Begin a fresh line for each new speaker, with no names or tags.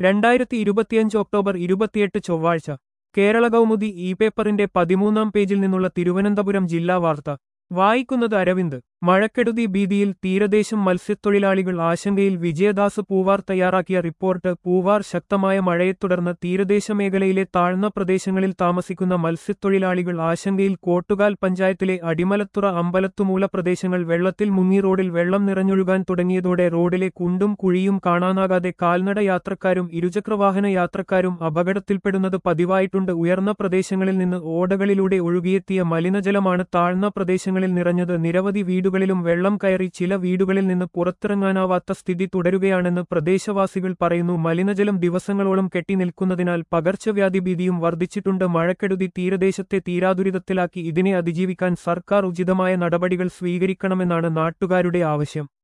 രണ്ടായിരത്തി ഇരുപത്തിയഞ്ച് ഒക്ടോബർ ഇരുപത്തിയെട്ട് ചൊവ്വാഴ്ച കേരള കൗമുദി ഇ പേപ്പറിന്റെ പതിമൂന്നാം പേജിൽ നിന്നുള്ള തിരുവനന്തപുരം ജില്ലാ വാർത്ത വായിക്കുന്നത് അരവിന്ദ് മഴക്കെടുതി ഭീതിയിൽ തീരദേശം മത്സ്യത്തൊഴിലാളികൾ ആശങ്കയിൽ വിജയദാസ് പൂവാർ തയ്യാറാക്കിയ റിപ്പോർട്ട് പൂവാർ ശക്തമായ മഴയെ തുടർന്ന് തീരദേശ മേഖലയിലെ താഴ്ന്ന പ്രദേശങ്ങളിൽ താമസിക്കുന്ന മത്സ്യത്തൊഴിലാളികൾ ആശങ്കയിൽ കോട്ടുകാൽ പഞ്ചായത്തിലെ അടിമലത്തുറ അമ്പലത്തുമൂല പ്രദേശങ്ങൾ വെള്ളത്തിൽ മുങ്ങി റോഡിൽ വെള്ളം നിറഞ്ഞൊഴുകാൻ തുടങ്ങിയതോടെ റോഡിലെ കുണ്ടും കുഴിയും കാണാനാകാതെ കാൽനട യാത്രക്കാരും ഇരുചക്രവാഹന യാത്രക്കാരും അപകടത്തിൽപ്പെടുന്നത് പതിവായിട്ടുണ്ട് ഉയർന്ന പ്രദേശങ്ങളിൽ നിന്ന് ഓടകളിലൂടെ ഒഴുകിയെത്തിയ മലിനജലമാണ് താഴ്ന്ന പ്രദേശങ്ങളിൽ നിറഞ്ഞത് നിരവധി വീടുകളിലും വെള്ളം കയറി ചില വീടുകളിൽ നിന്ന് പുറത്തിറങ്ങാനാവാത്ത സ്ഥിതി തുടരുകയാണെന്ന് പ്രദേശവാസികൾ പറയുന്നു മലിനജലം ദിവസങ്ങളോളം കെട്ടി നിൽക്കുന്നതിനാൽ പകർച്ചവ്യാധി ഭീതിയും വർദ്ധിച്ചിട്ടുണ്ട് മഴക്കെടുതി തീരദേശത്തെ തീരാദുരിതത്തിലാക്കി ഇതിനെ അതിജീവിക്കാൻ സർക്കാർ ഉചിതമായ നടപടികൾ സ്വീകരിക്കണമെന്നാണ് നാട്ടുകാരുടെ ആവശ്യം